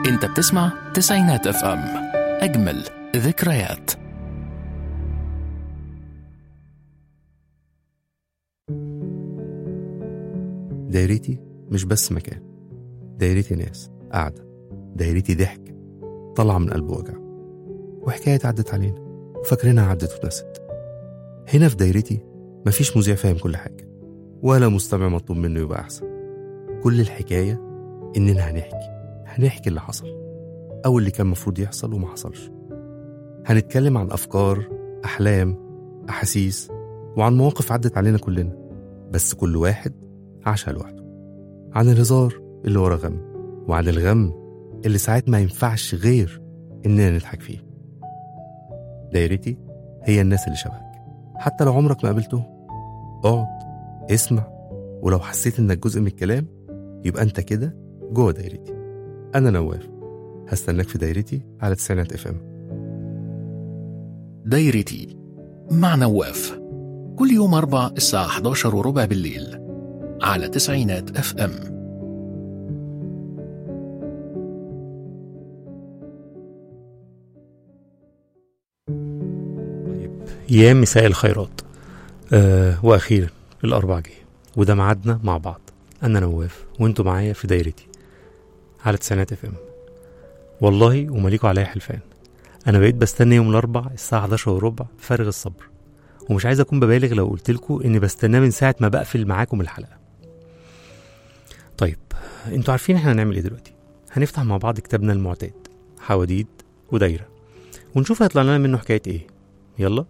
انت بتسمع تسعينات اف ام اجمل ذكريات دايرتي مش بس مكان دايرتي ناس قاعدة دايرتي ضحك طالعة من قلب وجع وحكاية عدت علينا وفاكرينها عدت ونست هنا في دايرتي مفيش مذيع فاهم كل حاجة ولا مستمع مطلوب منه يبقى أحسن كل الحكاية إننا هنحكي هنحكي اللي حصل أو اللي كان مفروض يحصل وما حصلش هنتكلم عن أفكار أحلام أحاسيس وعن مواقف عدت علينا كلنا بس كل واحد عاشها لوحده عن الهزار اللي ورا غم وعن الغم اللي ساعات ما ينفعش غير إننا نضحك فيه دايرتي هي الناس اللي شبهك حتى لو عمرك ما قابلتهم اقعد اسمع ولو حسيت انك جزء من الكلام يبقى انت كده جوه دايرتي انا نواف هستناك في دايرتي على تسعينات اف ام دايرتي مع نواف كل يوم أربع الساعة 11 وربع بالليل على تسعينات اف ام يا مساء الخيرات آه واخيرا الاربع جه وده ميعادنا مع بعض انا نواف وانتوا معايا في دايرتي على تسعينات اف ام والله وماليكوا عليا حلفان انا بقيت بستنى يوم الاربع الساعه 11 وربع فارغ الصبر ومش عايز اكون ببالغ لو قلت لكم اني بستناه من ساعه ما بقفل معاكم الحلقه طيب انتوا عارفين احنا هنعمل ايه دلوقتي هنفتح مع بعض كتابنا المعتاد حواديت ودايره ونشوف هيطلع لنا منه حكايه ايه يلا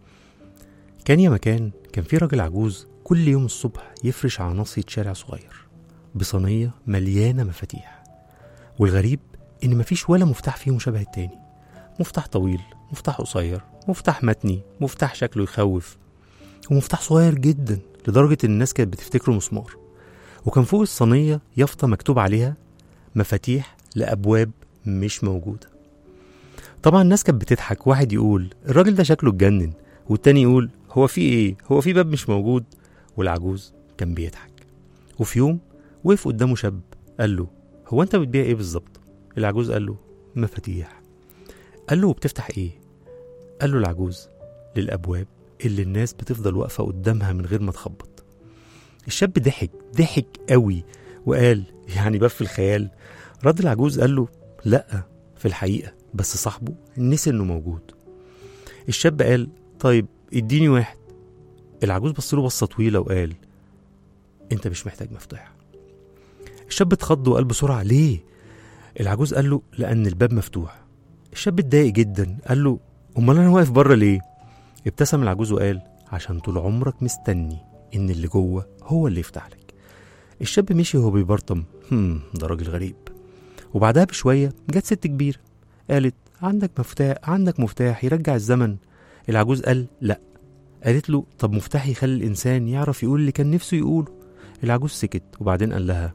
كان يا مكان كان في راجل عجوز كل يوم الصبح يفرش على ناصية شارع صغير بصينية مليانة مفاتيح والغريب إن مفيش ولا مفتاح فيهم شبه التاني مفتاح طويل مفتاح قصير مفتاح متني مفتاح شكله يخوف ومفتاح صغير جدا لدرجة إن الناس كانت بتفتكره مسمار وكان فوق الصينية يافطة مكتوب عليها مفاتيح لأبواب مش موجودة طبعا الناس كانت بتضحك واحد يقول الراجل ده شكله اتجنن والتاني يقول هو في ايه هو في باب مش موجود والعجوز كان بيضحك وفي يوم وقف قدامه شاب قال له هو انت بتبيع ايه بالظبط العجوز قال له مفاتيح قال له وبتفتح ايه قال له العجوز للابواب اللي الناس بتفضل واقفه قدامها من غير ما تخبط الشاب ضحك ضحك قوي وقال يعني باب في الخيال رد العجوز قال له لا في الحقيقه بس صاحبه نسي انه موجود الشاب قال طيب اديني واحد العجوز بص له بصه طويله وقال انت مش محتاج مفتاح الشاب اتخض وقال بسرعه ليه العجوز قال له لان الباب مفتوح الشاب اتضايق جدا قال له امال انا واقف بره ليه ابتسم العجوز وقال عشان طول عمرك مستني ان اللي جوه هو اللي يفتح لك الشاب مشي وهو بيبرطم هم ده راجل غريب وبعدها بشويه جت ست كبيره قالت عندك مفتاح عندك مفتاح يرجع الزمن العجوز قال لا قالت له طب مفتاح يخلي الإنسان يعرف يقول اللي كان نفسه يقوله العجوز سكت وبعدين قال لها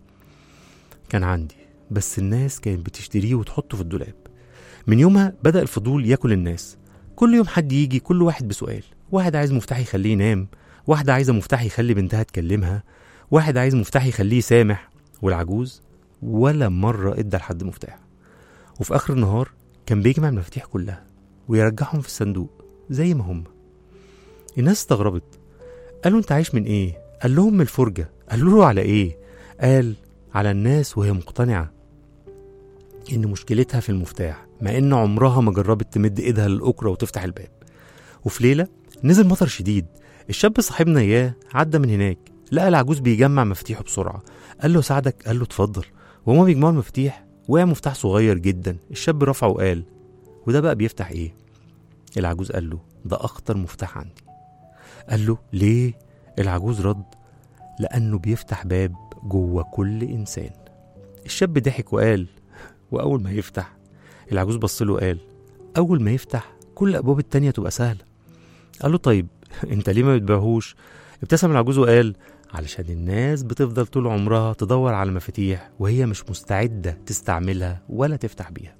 كان عندي بس الناس كانت بتشتريه وتحطه في الدولاب من يومها بدأ الفضول ياكل الناس كل يوم حد يجي كل واحد بسؤال واحد عايز مفتاح يخليه ينام واحدة عايزة مفتاح يخلي بنتها تكلمها واحد عايز مفتاح يخليه يسامح والعجوز ولا مرة ادى لحد مفتاح وفي آخر النهار كان بيجمع المفاتيح كلها ويرجعهم في الصندوق زي ما هم الناس استغربت قالوا انت عايش من ايه قال لهم من الفرجة قالوا له على ايه قال على الناس وهي مقتنعة ان مشكلتها في المفتاح مع ان عمرها ما جربت تمد ايدها للأكرة وتفتح الباب وفي ليلة نزل مطر شديد الشاب صاحبنا اياه عدى من هناك لقى العجوز بيجمع مفاتيحه بسرعة قال له ساعدك قال له اتفضل وهما بيجمعوا المفاتيح وقع مفتاح صغير جدا الشاب رفعه وقال وده بقى بيفتح ايه العجوز قال له ده اخطر مفتاح عندي قال له ليه العجوز رد لانه بيفتح باب جوه كل انسان الشاب ضحك وقال واول ما يفتح العجوز بص له وقال اول ما يفتح كل الابواب التانية تبقى سهله قال له طيب انت ليه ما بتبيعهوش ابتسم العجوز وقال علشان الناس بتفضل طول عمرها تدور على المفاتيح وهي مش مستعدة تستعملها ولا تفتح بيها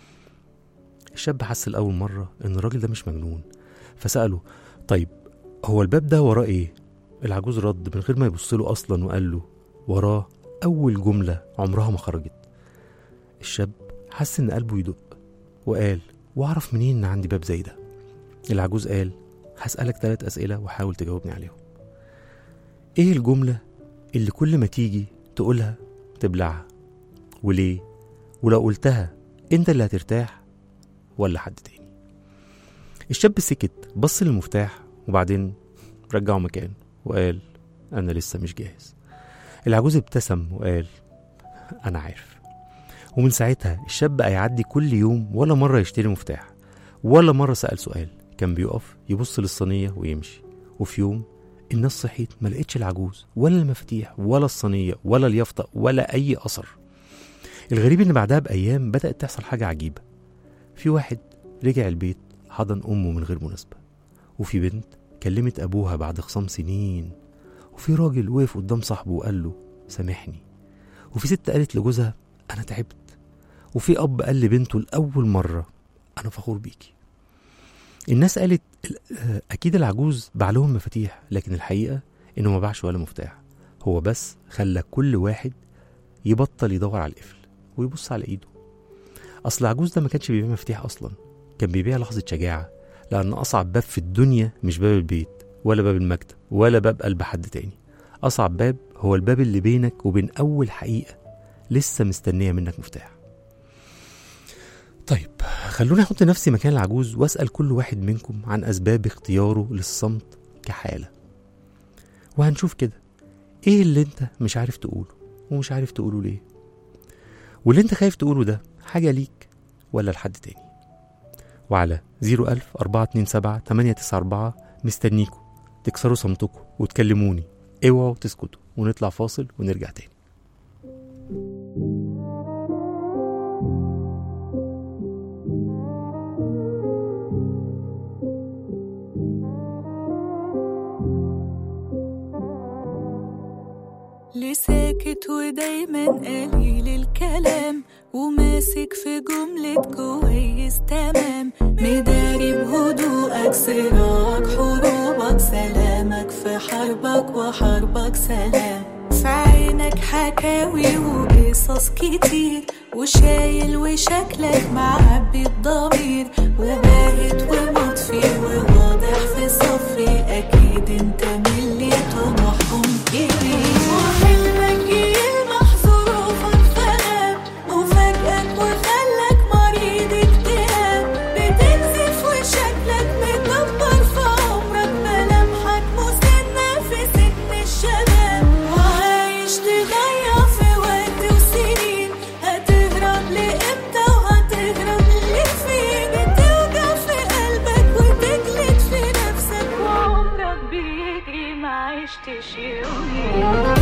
الشاب حس لأول مرة إن الراجل ده مش مجنون فسأله طيب هو الباب ده وراه إيه؟ العجوز رد من غير ما يبص له أصلا وقال له وراه أول جملة عمرها ما خرجت الشاب حس إن قلبه يدق وقال وأعرف منين إن عندي باب زي ده العجوز قال هسألك تلات أسئلة وحاول تجاوبني عليهم إيه الجملة اللي كل ما تيجي تقولها تبلعها وليه ولو قلتها انت اللي هترتاح ولا حد تاني الشاب سكت بص للمفتاح وبعدين رجعه مكانه وقال انا لسه مش جاهز العجوز ابتسم وقال انا عارف ومن ساعتها الشاب بقى يعدي كل يوم ولا مرة يشتري مفتاح ولا مرة سأل سؤال كان بيقف يبص للصينية ويمشي وفي يوم الناس صحيت ما لقيتش العجوز ولا المفاتيح ولا الصينية ولا اليافطة ولا أي أثر الغريب إن بعدها بأيام بدأت تحصل حاجة عجيبة في واحد رجع البيت حضن أمه من غير مناسبة وفي بنت كلمت أبوها بعد خصام سنين وفي راجل وقف قدام صاحبه وقال له سامحني وفي ست قالت لجوزها أنا تعبت وفي أب قال لبنته لأول مرة أنا فخور بيكي الناس قالت آه، أكيد العجوز باع لهم مفاتيح لكن الحقيقة إنه ما باعش ولا مفتاح هو بس خلى كل واحد يبطل يدور على القفل ويبص على إيده أصل العجوز ده ما كانش بيبيع مفاتيح أصلا كان بيبيع لحظة شجاعة لأن أصعب باب في الدنيا مش باب البيت ولا باب المكتب ولا باب قلب حد تاني أصعب باب هو الباب اللي بينك وبين أول حقيقة لسه مستنية منك مفتاح طيب خلوني أحط نفسي مكان العجوز وأسأل كل واحد منكم عن أسباب اختياره للصمت كحالة وهنشوف كده إيه اللي أنت مش عارف تقوله ومش عارف تقوله ليه واللي أنت خايف تقوله ده حاجة ليك ولا لحد تاني وعلى 01000 427 894 مستنيكوا تكسروا صمتكم وتكلموني اوعوا تسكتوا ونطلع فاصل ونرجع تاني ليه ساكت ودايما قليل الكلام وماسك في جملة كويس تمام مداري بهدوءك صراعك حروبك سلامك في حربك وحربك سلام في عينك حكاوي وقصص كتير وشايل وشكلك معبي الضمير وباهت ومطفي وواضح في صفي اكيد انت من اللي طموحهم كبير وحلمك يلمح ظروفك فغاب وفجأة وخلك مريض اكتئاب بتنزف وشكلك مكبر في عمرك ملامحك مسنة في سن الشباب وعايش تضيع في وقت وسنين هتهرب لإمتى وهتهرب لفين بتوجع في قلبك وتجلد في نفسك وعمرك بيجري ما عشتش يومين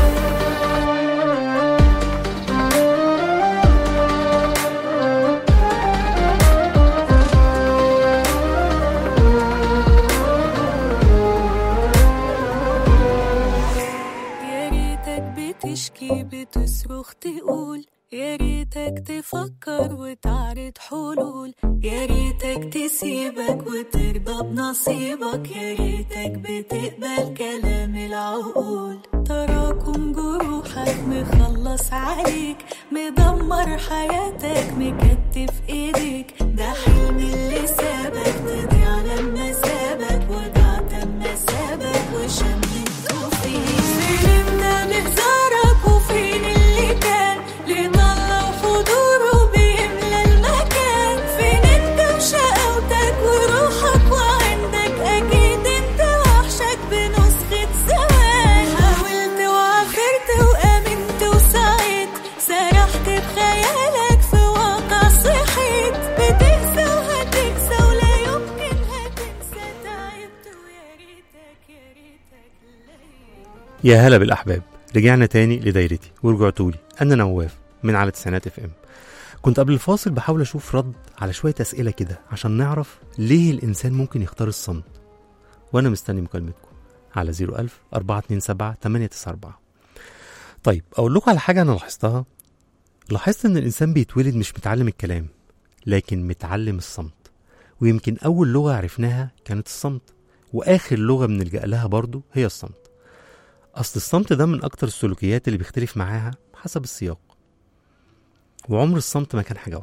يا ريتك بتشكي بتصرخ تقول يا ريتك تفكر وتعرض حلول يا ريتك تسيبك وترضى بنصيبك يا ريتك بتقبل كلام العقول تراكم جروحك مخلص عليك مدمر حياتك مكتف ايديك ده حلم اللي سابك تضيع لما سابك وضعت اما سابك وشمته فيك فين انت بهزارك وفين اللي كان لضل وحضوره بيملى المكان فين انت وشقاوتك وروحك وعندك اكيد انت وحشك بنسخة زمان حاولت وعافرت وامنت وسعيت سرحت بخيالك في واقع صحيت بتنسى وهتنسى ولا يمكن هتنسى تعبت ويا ريتك يا ريتك لقيت يا هلا بالأحباب رجعنا تاني لدايرتي ورجعتولي أنا نواف من على تسعينات اف ام كنت قبل الفاصل بحاول أشوف رد على شوية أسئلة كده عشان نعرف ليه الإنسان ممكن يختار الصمت وأنا مستني مكالمتكم على 01000 427 894 طيب أقول لكم على حاجة أنا لاحظتها لاحظت إن الإنسان بيتولد مش متعلم الكلام لكن متعلم الصمت ويمكن أول لغة عرفناها كانت الصمت وآخر لغة بنلجأ لها برضو هي الصمت أصل الصمت ده من أكتر السلوكيات اللي بيختلف معاها حسب السياق وعمر الصمت ما كان حاجة واحدة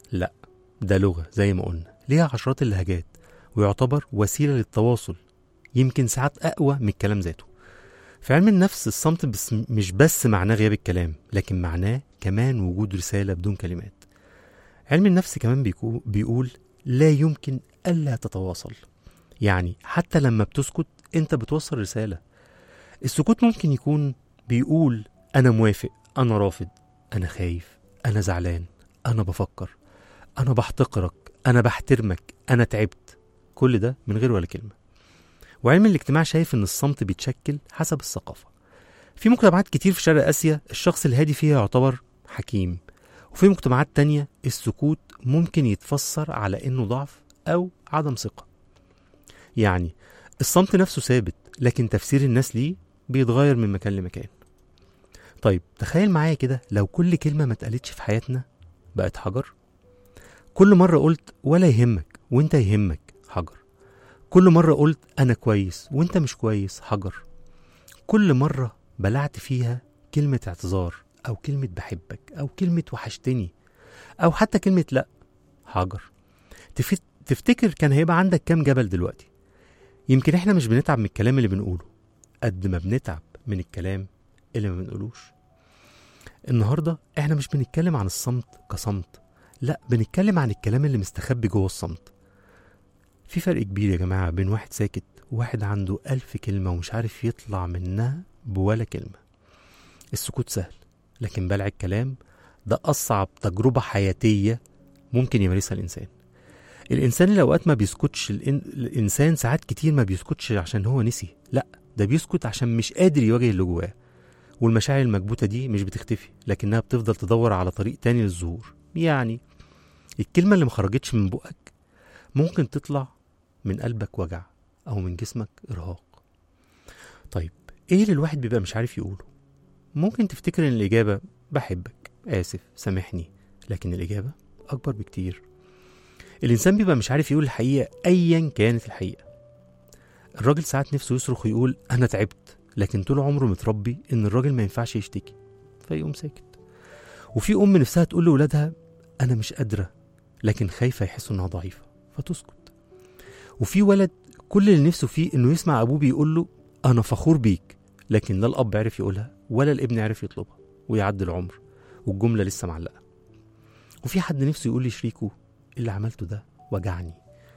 لا ده لغة زي ما قلنا ليها عشرات اللهجات ويعتبر وسيلة للتواصل يمكن ساعات أقوى من الكلام ذاته في علم النفس الصمت بس مش بس معناه غياب الكلام لكن معناه كمان وجود رسالة بدون كلمات علم النفس كمان بيكو بيقول لا يمكن ألا تتواصل يعني حتى لما بتسكت انت بتوصل رسالة السكوت ممكن يكون بيقول أنا موافق أنا رافض أنا خايف أنا زعلان أنا بفكر أنا بحتقرك أنا بحترمك أنا تعبت كل ده من غير ولا كلمة وعلم الاجتماع شايف إن الصمت بيتشكل حسب الثقافة في مجتمعات كتير في شرق آسيا الشخص الهادي فيها يعتبر حكيم وفي مجتمعات تانية السكوت ممكن يتفسر على إنه ضعف أو عدم ثقة يعني الصمت نفسه ثابت لكن تفسير الناس ليه بيتغير من مكان لمكان طيب تخيل معايا كده لو كل كلمة ما اتقالتش في حياتنا بقت حجر كل مرة قلت ولا يهمك وانت يهمك حجر كل مرة قلت أنا كويس وانت مش كويس حجر كل مرة بلعت فيها كلمة اعتذار أو كلمة بحبك أو كلمة وحشتني أو حتى كلمة لأ حجر تف- تفتكر كان هيبقى عندك كام جبل دلوقتي يمكن احنا مش بنتعب من الكلام اللي بنقوله قد ما بنتعب من الكلام اللي ما بنقولوش النهارده احنا مش بنتكلم عن الصمت كصمت لا بنتكلم عن الكلام اللي مستخبي جوه الصمت في فرق كبير يا جماعة بين واحد ساكت وواحد عنده ألف كلمة ومش عارف يطلع منها بولا كلمة السكوت سهل لكن بلع الكلام ده أصعب تجربة حياتية ممكن يمارسها الإنسان الإنسان اللي أوقات ما بيسكتش الإن... الإنسان ساعات كتير ما بيسكتش عشان هو نسي لا ده بيسكت عشان مش قادر يواجه اللي جواه والمشاعر المكبوتة دي مش بتختفي لكنها بتفضل تدور على طريق تاني للظهور يعني الكلمة اللي مخرجتش من بقك ممكن تطلع من قلبك وجع أو من جسمك إرهاق طيب إيه اللي الواحد بيبقى مش عارف يقوله ممكن تفتكر إن الإجابة بحبك آسف سامحني لكن الإجابة أكبر بكتير الإنسان بيبقى مش عارف يقول الحقيقة أيا كانت الحقيقة الراجل ساعات نفسه يصرخ ويقول أنا تعبت لكن طول عمره متربي إن الراجل ما ينفعش يشتكي فيقوم ساكت وفي أم نفسها تقول لولادها أنا مش قادرة لكن خايفة يحسوا إنها ضعيفة فتسكت وفي ولد كل اللي نفسه فيه إنه يسمع أبوه بيقول له أنا فخور بيك لكن لا الأب عرف يقولها ولا الابن عرف يطلبها ويعدي العمر والجملة لسه معلقة وفي حد نفسه يقول لشريكه اللي عملته ده وجعني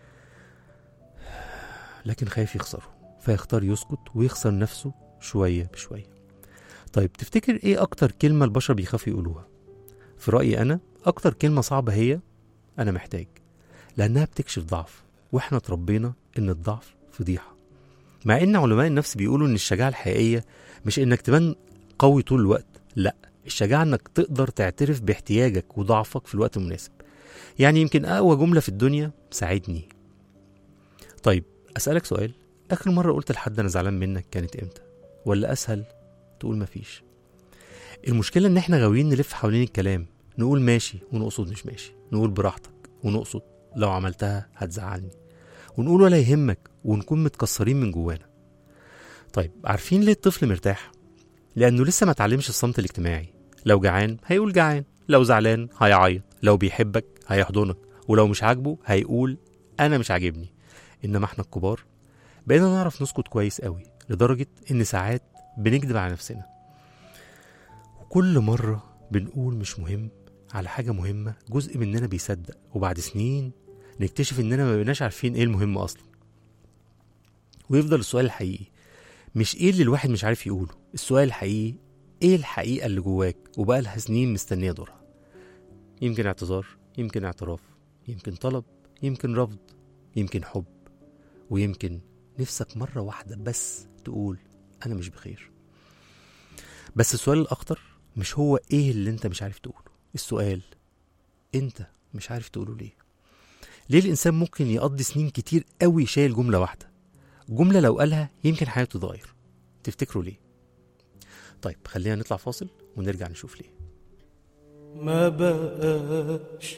لكن خايف يخسره فيختار يسكت ويخسر نفسه شوية بشوية طيب تفتكر ايه اكتر كلمة البشر بيخافوا يقولوها في رأيي انا اكتر كلمة صعبة هي انا محتاج لانها بتكشف ضعف واحنا اتربينا ان الضعف فضيحة مع ان علماء النفس بيقولوا ان الشجاعة الحقيقية مش انك تبان قوي طول الوقت لا الشجاعة انك تقدر تعترف باحتياجك وضعفك في الوقت المناسب يعني يمكن اقوى جملة في الدنيا ساعدني طيب اسألك سؤال اخر مرة قلت لحد انا زعلان منك كانت امتى ولا اسهل تقول مفيش المشكلة ان احنا غاويين نلف حوالين الكلام نقول ماشي ونقصد مش ماشي نقول براحتك ونقصد لو عملتها هتزعلني ونقول ولا يهمك ونكون متكسرين من جوانا طيب عارفين ليه الطفل مرتاح لانه لسه ما اتعلمش الصمت الاجتماعي لو جعان هيقول جعان لو زعلان هيعيط لو بيحبك هيحضنك ولو مش عاجبه هيقول انا مش عاجبني انما احنا الكبار بقينا نعرف نسكت كويس قوي لدرجة ان ساعات بنكذب على نفسنا وكل مرة بنقول مش مهم على حاجة مهمة جزء مننا بيصدق وبعد سنين نكتشف اننا ما بقيناش عارفين ايه المهم اصلا ويفضل السؤال الحقيقي مش ايه اللي الواحد مش عارف يقوله السؤال الحقيقي ايه الحقيقة اللي جواك وبقى لها سنين مستنية دورها يمكن اعتذار يمكن اعتراف يمكن طلب يمكن رفض يمكن حب ويمكن نفسك مرة واحدة بس تقول أنا مش بخير بس السؤال الأخطر مش هو إيه اللي أنت مش عارف تقوله السؤال أنت مش عارف تقوله ليه ليه الإنسان ممكن يقضي سنين كتير قوي شايل جملة واحدة جملة لو قالها يمكن حياته تتغير تفتكروا ليه طيب خلينا نطلع فاصل ونرجع نشوف ليه ما بقاش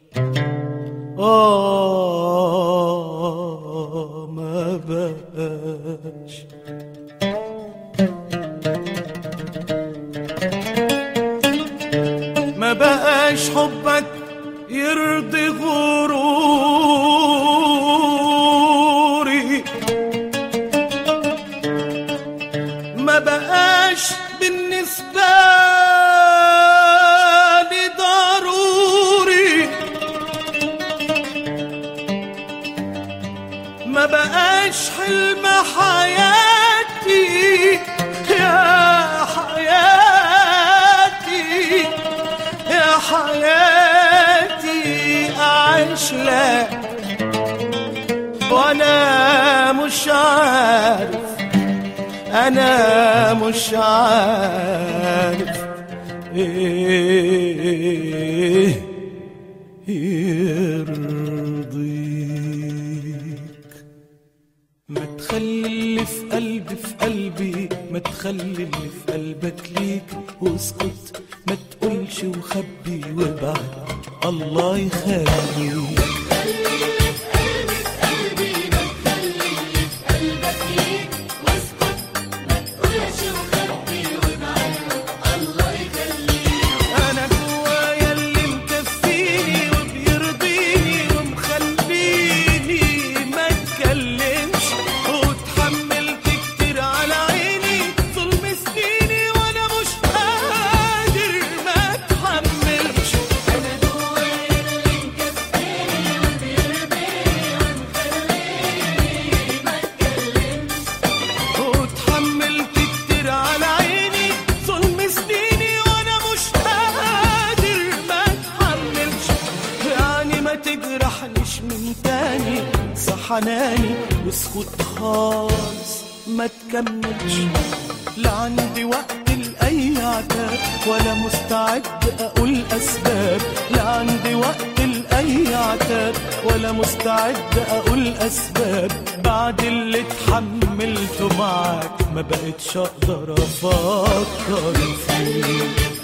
آه ما بقاش ما بقاش حبك يرضي غروري ما بقاش بالنسبة لي ضروري ما بقاش حلم حياتي يا حياتي يا حياتي أعيش لك وأنا مش عارف أنا مش عارف إيه يرضيك ما تخلي اللي في قلبي في قلبي ما تخلي اللي في قلبك ليك واسكت ما تقولش وخبي وابعد الله يخليك انا جوايا اللي مكفيني وبيرضيني ومخليني ما اتكلمش واتحملت كتير على عيني ظلم سنيني وانا مش قادر ما اتحملش انا جوايا اللي مكفيني وبيرضيني ومخليني ما اتكلمش واتحملت كتير على عيني ظلم سنيني وانا مش قادر ما اتحملش يعني ما تجرحنيش من تاني صحناني واسكت خالص ما تكملش لا عندي وقت لأي عتاب ولا مستعد أقول أسباب لا عندي وقت لأي عتاب ولا مستعد أقول أسباب بعد اللي اتحملته معاك ما بقتش أقدر أفكر فيك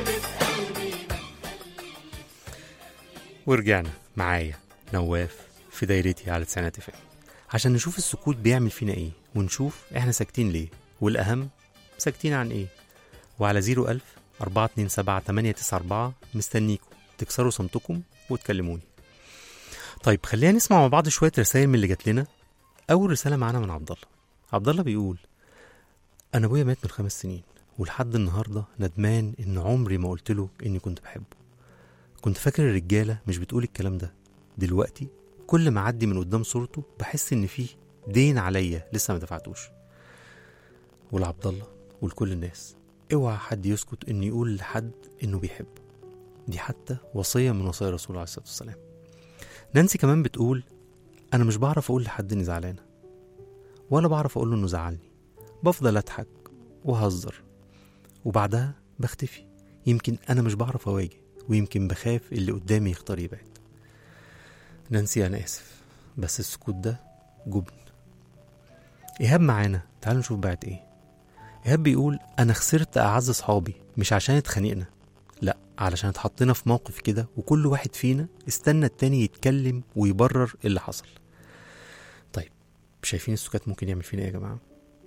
ورجعنا معايا نواف في دايرتي على تسعينات اف عشان نشوف السكوت بيعمل فينا ايه ونشوف احنا ساكتين ليه والاهم ساكتين عن ايه وعلى 01000 427 894 مستنيكم تكسروا صمتكم وتكلموني طيب خلينا نسمع مع بعض شويه رسائل من اللي جات لنا اول رساله معانا من عبد الله عبد الله بيقول انا ابويا مات من خمس سنين ولحد النهارده ندمان ان عمري ما قلت له اني كنت بحبه كنت فاكر الرجاله مش بتقول الكلام ده دلوقتي كل ما اعدي من قدام صورته بحس ان فيه دين عليا لسه ما دفعتوش ولعبد الله ولكل الناس اوعى حد يسكت انه يقول لحد انه بيحبه دي حتى وصيه من وصايا الرسول عليه الصلاه والسلام نانسي كمان بتقول انا مش بعرف اقول لحد اني زعلانه ولا بعرف اقول له انه زعلني بفضل اضحك وهزر وبعدها بختفي يمكن انا مش بعرف اواجه ويمكن بخاف اللي قدامي يختار يبعد نانسي انا اسف بس السكوت ده جبن ايهاب معانا تعالوا نشوف بعت ايه ايهاب بيقول انا خسرت اعز صحابي مش عشان اتخانقنا لا علشان اتحطينا في موقف كده وكل واحد فينا استنى التاني يتكلم ويبرر اللي حصل طيب شايفين السكات ممكن يعمل فينا ايه يا جماعه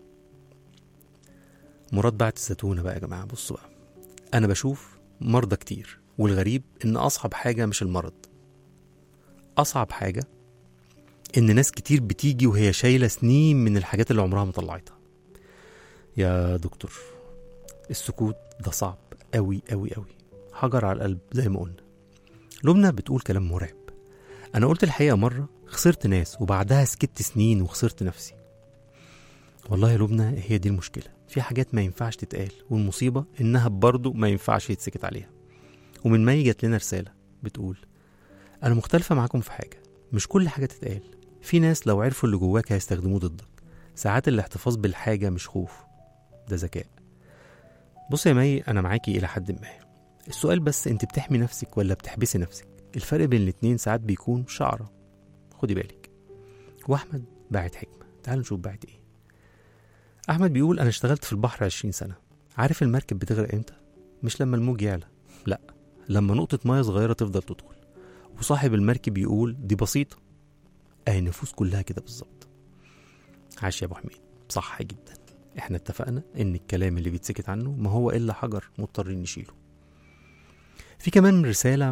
مراد بعت الزتونه بقى يا جماعه بصوا بقى انا بشوف مرضى كتير والغريب ان اصعب حاجه مش المرض اصعب حاجه ان ناس كتير بتيجي وهي شايله سنين من الحاجات اللي عمرها ما طلعتها يا دكتور السكوت ده صعب قوي قوي قوي حجر على القلب زي ما قلنا لبنى بتقول كلام مرعب انا قلت الحقيقه مره خسرت ناس وبعدها سكت سنين وخسرت نفسي والله يا لبنى هي دي المشكله في حاجات ما ينفعش تتقال والمصيبه انها برضه ما ينفعش يتسكت عليها ومن مي جات لنا رساله بتقول انا مختلفه معاكم في حاجه مش كل حاجه تتقال في ناس لو عرفوا اللي جواك هيستخدموه ضدك ساعات الاحتفاظ بالحاجه مش خوف ده ذكاء بص يا مي انا معاكي الى حد ما السؤال بس انت بتحمي نفسك ولا بتحبسي نفسك الفرق بين الاتنين ساعات بيكون شعره خدي بالك واحمد باعت حكمه تعالوا نشوف باعت ايه احمد بيقول انا اشتغلت في البحر 20 سنه عارف المركب بتغرق امتى مش لما الموج يعلى لا لما نقطه ميه صغيره تفضل تدخل وصاحب المركب يقول دي بسيطه اهي النفوس كلها كده بالظبط عاش يا ابو حميد صح جدا احنا اتفقنا ان الكلام اللي بيتسكت عنه ما هو الا حجر مضطرين نشيله في كمان رسالة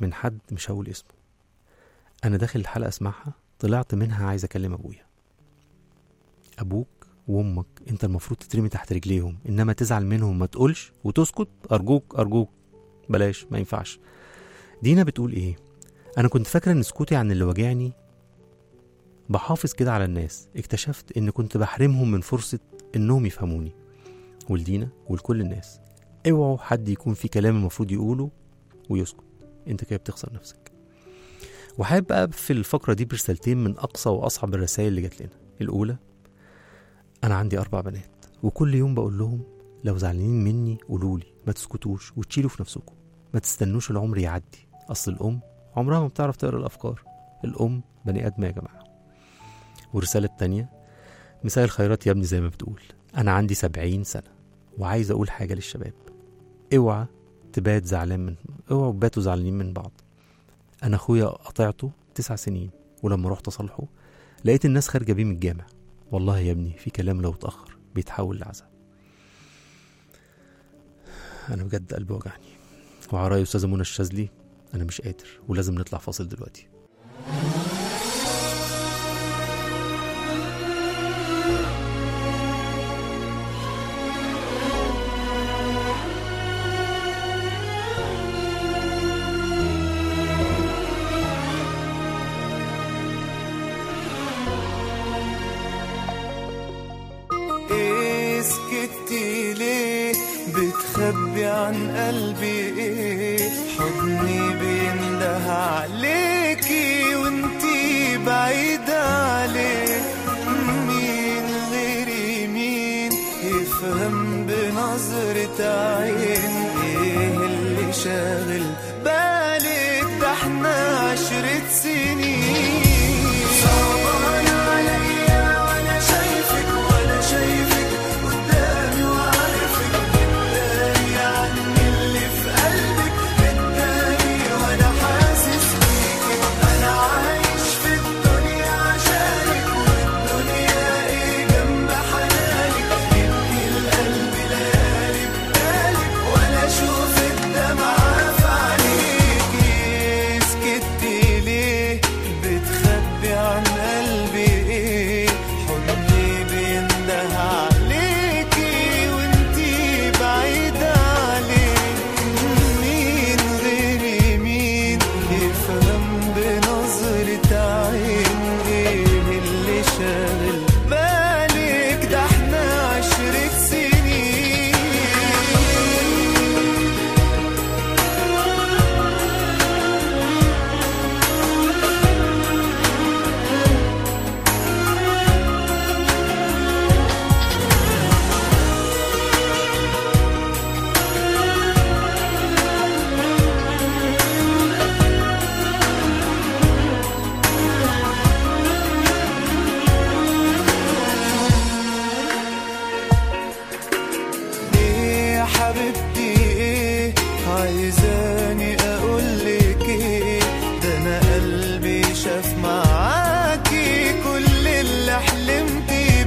من حد مش هقول اسمه أنا داخل الحلقة أسمعها طلعت منها عايز أكلم أبويا أبوك وأمك أنت المفروض تترمي تحت رجليهم إنما تزعل منهم ما تقولش وتسكت أرجوك أرجوك بلاش ما ينفعش دينا بتقول إيه أنا كنت فاكرة إن سكوتي عن اللي واجعني بحافظ كده على الناس اكتشفت إن كنت بحرمهم من فرصة إنهم يفهموني ولدينا ولكل الناس اوعوا حد يكون في كلام المفروض يقوله ويسكت انت كده بتخسر نفسك وحابب بقى في الفقرة دي برسالتين من أقصى وأصعب الرسائل اللي جات لنا الأولى أنا عندي أربع بنات وكل يوم بقول لهم لو زعلانين مني قولولي ما تسكتوش وتشيلوا في نفسكم ما تستنوش العمر يعدي أصل الأم عمرها ما بتعرف تقرا الأفكار الأم بني آدم يا جماعة والرسالة التانية مساء الخيرات يا ابني زي ما بتقول أنا عندي سبعين سنة وعايز أقول حاجة للشباب اوعى تبات زعلان من اوعوا تباتوا زعلانين من بعض انا اخويا قطعته تسع سنين ولما رحت اصالحه لقيت الناس خارجه بيه من الجامع والله يا ابني في كلام لو اتاخر بيتحول لعذاب انا بجد قلبي وجعني وعلى راي استاذه منى الشاذلي انا مش قادر ولازم نطلع فاصل دلوقتي ايه سكتي ليه بتخبي عن قلبي ايه حضني بينده عليكي وانتي بعيدة عليه مين غيري مين يفهم بنظرة عين ايه اللي شاغل بالك ده احنا عشرة سنين صعبان عليا وانا شايفك وانا شايفك قدامي وعارفك بتداري عني اللي في قلبك بتداري وانا حاسس بيكي انا عايش في الدنيا عشانك والدنيا ايه جنب حنانك يبكي القلب ليالي بدالك ولا اشوف الدمعة في عينيكي سكتي ليه بتخبي عن قلبي ايه حضني بينده عليكي وانتي بعيدة عليه مين غيري مين يفهم بنظرة عين ايه اللي شاغل بالك ده احنا عشرة سنين ايه يا حبيبتي ايه عايزاني اقولك ايه ده انا قلبي شاف معاكي كل اللي حلمت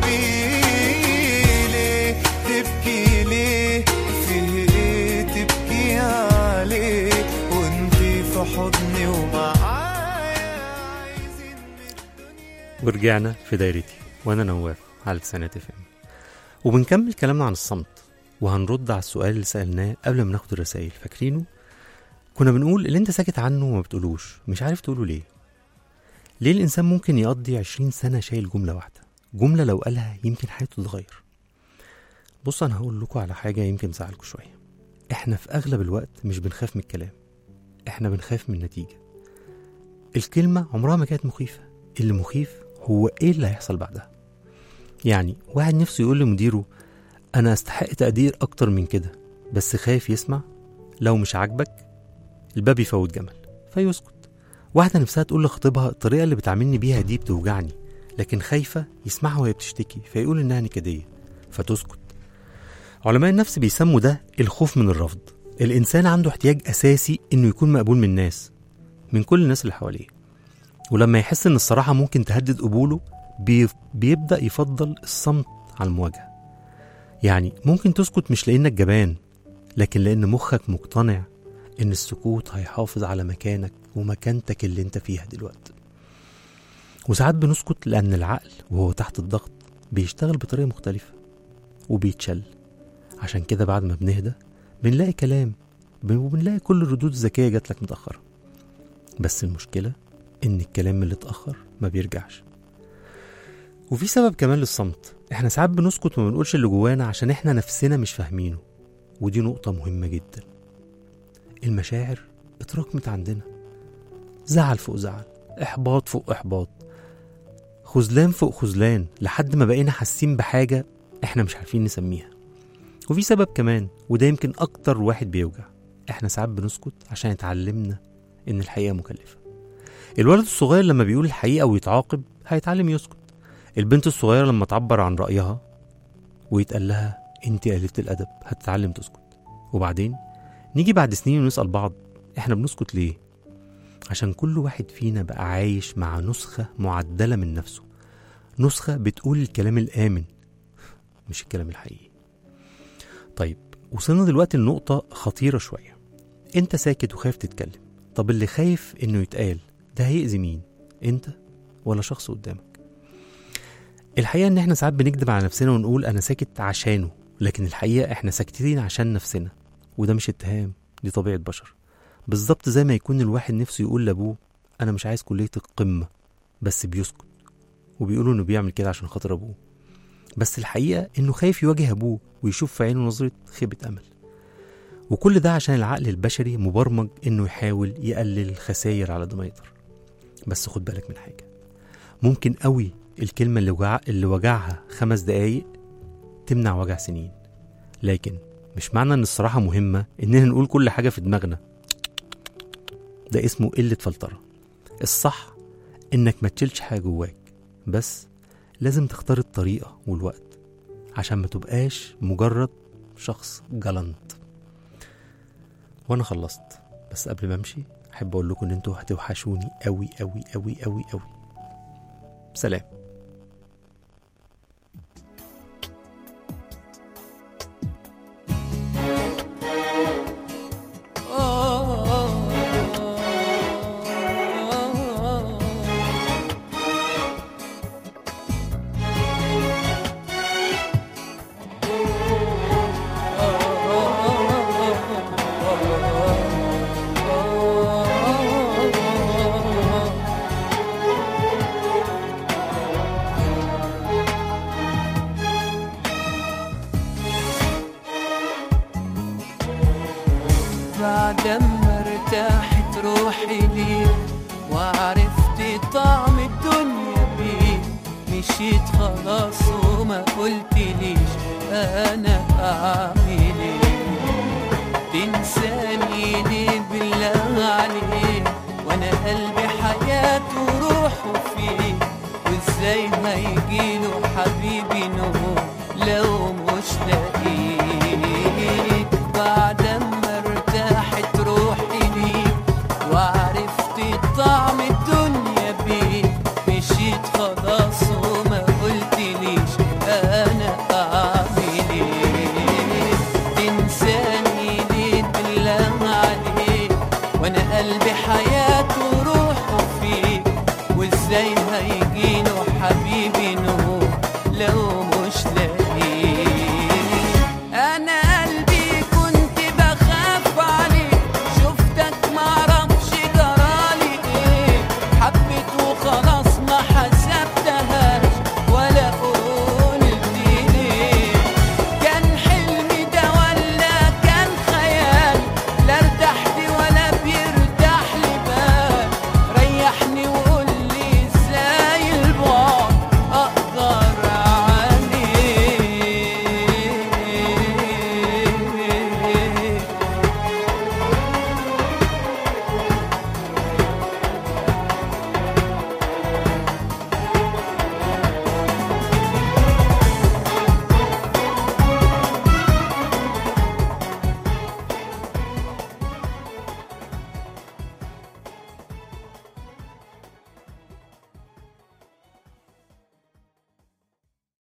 بيه ليه تبكي ليه فيه ايه تبكي عليه وانتي في حضني ومعايا عايزين ورجعنا في دايرتي وانا نواف على لسانات اف ام وبنكمل كلامنا عن الصمت وهنرد على السؤال اللي سالناه قبل ما ناخد الرسائل فاكرينه كنا بنقول اللي انت ساكت عنه وما بتقولوش مش عارف تقوله ليه ليه الانسان ممكن يقضي عشرين سنه شايل جمله واحده جمله لو قالها يمكن حياته تتغير بص انا هقول لكم على حاجه يمكن تزعلكم شويه احنا في اغلب الوقت مش بنخاف من الكلام احنا بنخاف من النتيجه الكلمه عمرها ما كانت مخيفه اللي مخيف هو ايه اللي هيحصل بعدها يعني واحد نفسه يقول لمديره انا استحق تقدير اكتر من كده بس خايف يسمع لو مش عاجبك الباب يفوت جمل فيسكت واحدة نفسها تقول لخطيبها الطريقة اللي بتعاملني بيها دي بتوجعني لكن خايفة يسمعها وهي بتشتكي فيقول إنها نكدية فتسكت علماء النفس بيسموا ده الخوف من الرفض الإنسان عنده احتياج أساسي إنه يكون مقبول من الناس من كل الناس اللي حواليه ولما يحس إن الصراحة ممكن تهدد قبوله بي... بيبدأ يفضل الصمت على المواجهة يعني ممكن تسكت مش لأنك جبان لكن لأن مخك مقتنع إن السكوت هيحافظ على مكانك ومكانتك اللي انت فيها دلوقتي وساعات بنسكت لأن العقل وهو تحت الضغط بيشتغل بطريقة مختلفة وبيتشل عشان كده بعد ما بنهدى بنلاقي كلام ب- وبنلاقي كل الردود الذكية جات لك متأخرة بس المشكلة إن الكلام اللي اتأخر ما بيرجعش وفي سبب كمان للصمت احنا ساعات بنسكت وما بنقولش اللي جوانا عشان احنا نفسنا مش فاهمينه ودي نقطة مهمة جدا المشاعر اتراكمت عندنا زعل فوق زعل احباط فوق احباط خذلان فوق خذلان لحد ما بقينا حاسين بحاجة احنا مش عارفين نسميها وفي سبب كمان وده يمكن اكتر واحد بيوجع احنا ساعات بنسكت عشان اتعلمنا ان الحقيقة مكلفة الولد الصغير لما بيقول الحقيقة ويتعاقب هيتعلم يسكت البنت الصغيرة لما تعبر عن رأيها ويتقال لها انت قليلة الأدب هتتعلم تسكت وبعدين نيجي بعد سنين ونسأل بعض احنا بنسكت ليه عشان كل واحد فينا بقى عايش مع نسخة معدلة من نفسه نسخة بتقول الكلام الآمن مش الكلام الحقيقي طيب وصلنا دلوقتي لنقطة خطيرة شوية انت ساكت وخايف تتكلم طب اللي خايف انه يتقال ده هيأذي مين انت ولا شخص قدامك الحقيقة ان احنا ساعات بنكذب على نفسنا ونقول انا ساكت عشانه لكن الحقيقة احنا ساكتين عشان نفسنا وده مش اتهام دي طبيعة بشر بالظبط زي ما يكون الواحد نفسه يقول لابوه انا مش عايز كلية القمة بس بيسكت وبيقولوا انه بيعمل كده عشان خاطر ابوه بس الحقيقة انه خايف يواجه ابوه ويشوف في عينه نظرة خيبة امل وكل ده عشان العقل البشري مبرمج انه يحاول يقلل الخسائر على قد ما يقدر بس خد بالك من حاجة ممكن قوي الكلمة اللي, وجع... اللي وجعها خمس دقايق تمنع وجع سنين لكن مش معنى ان الصراحة مهمة اننا نقول كل حاجة في دماغنا ده اسمه قلة فلترة الصح انك ما تشيلش حاجة جواك بس لازم تختار الطريقة والوقت عشان ما تبقاش مجرد شخص جلنت وانا خلصت بس قبل ما امشي احب اقول لكم ان انتوا هتوحشوني قوي قوي قوي قوي قوي سلام بعد ما ارتاحت روحي ليه وعرفت طعم الدنيا بيه مشيت خلاص وما قلت ليش انا اعمل ايه تنسى